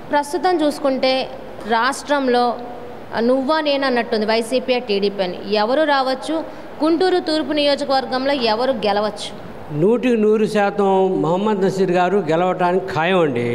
ప్రస్తుతం చూసుకుంటే రాష్ట్రంలో నువ్వా నేను అన్నట్టుంది వైసీపీ టీడీపీ అని ఎవరు రావచ్చు గుంటూరు తూర్పు నియోజకవర్గంలో ఎవరు గెలవచ్చు నూటికి నూరు శాతం మహమ్మద్ నసీర్ గారు గెలవటానికి ఖాయం అండి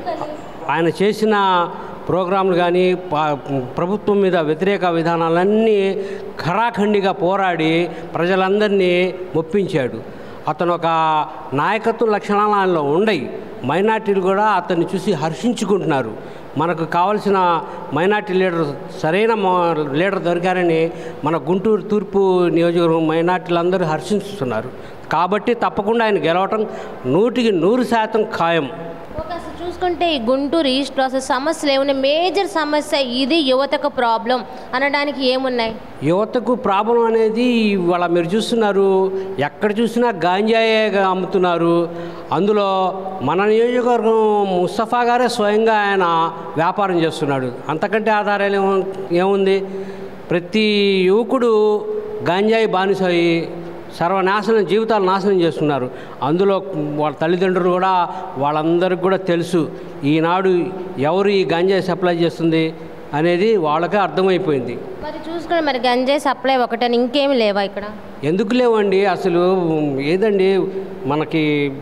ఆయన చేసిన ప్రోగ్రాంలు కానీ పా- ప్రభుత్వం మీద వ్యతిరేక విధానాలన్నీ ఖరాఖండిగా పోరాడి ప్రజలందరినీ ఒప్పించాడు అతను ఒక నాయకత్వ లక్షణాలు ఆయనలో ఉండయి మైనార్టీలు కూడా అతన్ని చూసి హర్షించుకుంటున్నారు మనకు కావలసిన మైనార్టీ లీడర్ సరైన మా- లీడర్ దొరికారని మన గుంటూరు తూర్పు నియోజకవర్గం మైనార్టీలు అందరూ హర్షిస్తున్నారు కాబట్టి తప్పకుండా ఆయన గెలవటం నూటికి నూరు శాతం ఖాయం ఓకే అసలు చూసుకుంటే ఈ గుంటూరు ఈస్ట్లో అసలు సమస్యలు ఏమున్నాయి మేజర్ సమస్య ఇది యువతకు ప్రాబ్లం అనడానికి ఏమున్నాయి యువతకు ప్రాబ్లం అనేది ఇవాళ మీరు చూస్తున్నారు ఎక్కడ చూసినా గాంజాయే అమ్ముతున్నారు అందులో మన నియోజకవర్గం ముస్తఫా గారే స్వయంగా ఆయన వ్యాపారం చేస్తున్నాడు అంతకంటే ఆధారాలు ఏము ఏముంది ప్రతి యువకుడు గాంజాయి బానిసయి సర్వనాశనం జీవితాలు నాశనం చేస్తున్నారు అందులో వాళ్ళ తల్లిదండ్రులు కూడా వాళ్ళందరికీ కూడా తెలుసు ఈనాడు ఎవరు ఈ గంజాయి సప్లై చేస్తుంది అనేది వాళ్ళకే అర్థమైపోయింది మరి చూసుకుంటే మరి గంజాయి సప్లై ఒకటని ఇంకేమి లేవా ఇక్కడ ఎందుకు లేవండి అసలు ఏదండి మనకి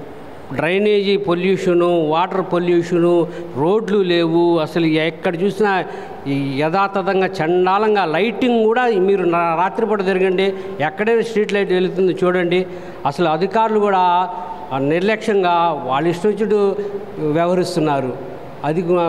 డ్రైనేజీ పొల్యూషను వాటర్ పొల్యూషను రోడ్లు లేవు అసలు ఎక్కడ చూసినా ఈ యథాతథంగా చండాలంగా లైటింగ్ కూడా మీరు నా- రాత్రిపూట తిరగండి ఎక్కడైనా స్ట్రీట్ లైట్ వెళుతుంది చూడండి అసలు అధికారులు కూడా ఆ నిర్లక్ష్యంగా వాళ్ళ ఇష్టం వచ్చినట్టు వ్యవహరిస్తున్నారు అది గు-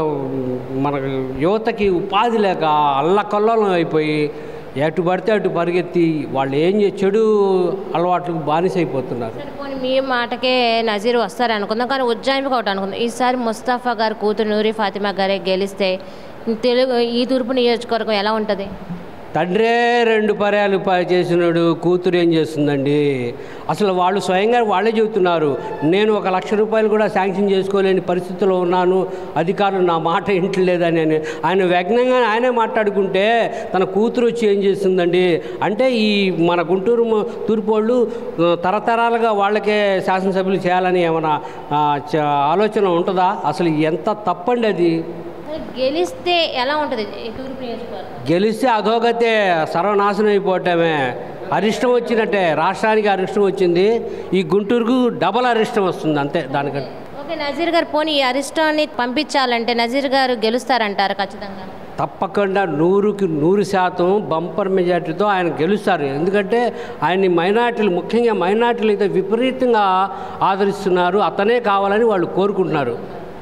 మన యువతకి ఉపాధి లేక అల్లకల్లోలం అయిపోయి ఎటు పడితే అటు పరిగెత్తి వాళ్ళు ఏం చే చెడు అలవాట్లకు బానిసైపోతున్నారు సరే, పోనీ మీ మాటకే నజీర్ వస్తారు అనుకుందాం కానీ ఉజ్జాయింపుగా ఒకటి అనుకుందాం ఈసారి ముస్తఫా గారు కూతురు నూరి ఫాతిమా గారే గెలిస్తే తెలుగు ఈ తూర్పు నియోజకవర్గం ఎలా ఉంటుంది తండ్రే రెండు పర్యాలు ప- చేసినాడు కూతురు ఏం చేస్తుందండి అసలు వాళ్ళు స్వయంగా వాళ్ళే చెబుతున్నారు నేను ఒక లక్ష రూపాయలు కూడా శాంక్షన్ చేసుకోలేని పరిస్థితిలో ఉన్నాను అధికారులు నా మాట ఇంటలేదని అని ఆయన వ్యగ్నంగా ఆయనే మాట్లాడుకుంటే తన కూతురు వచ్చి ఏం చేస్తుందండి అంటే ఈ మన గుంటూరు మ- తూర్పు వాళ్ళు ఆ, తరతరాలుగా వాళ్ళకే శాసనసభ్యులు చేయాలని ఏమైనా ఆ, చ- ఆలోచన ఉంటుందా అసలు ఎంత తప్పండి అది మరి గెలిస్తే ఎలా ఉంటుంది ఈ తూర్పు నియోజకవర్గం గెలిస్తే అధోగతే సర్వనాశనం అయిపోవటమే అరిష్టం వచ్చినట్టే రాష్ట్రానికి అరిష్టం వచ్చింది ఈ గుంటూరుకు డబల్ అరిష్టం వస్తుంది అంతే దానికంటే ఓకే నజీర్ గారు పోనీ ఈ అరిష్టాన్ని పంపించాలంటే నజీర్ గారు గెలుస్తారంటారు ఖచ్చితంగా తప్పకుండా నూరుకి నూరు శాతం బంపర్ మెజార్టీతో ఆయన గెలుస్తారు ఎందుకంటే ఆయన్ని మైనార్టీలు ముఖ్యంగా మైనార్టీలు అయితే విపరీతంగా ఆదరిస్తున్నారు అతనే కావాలని వాళ్ళు కోరుకుంటున్నారు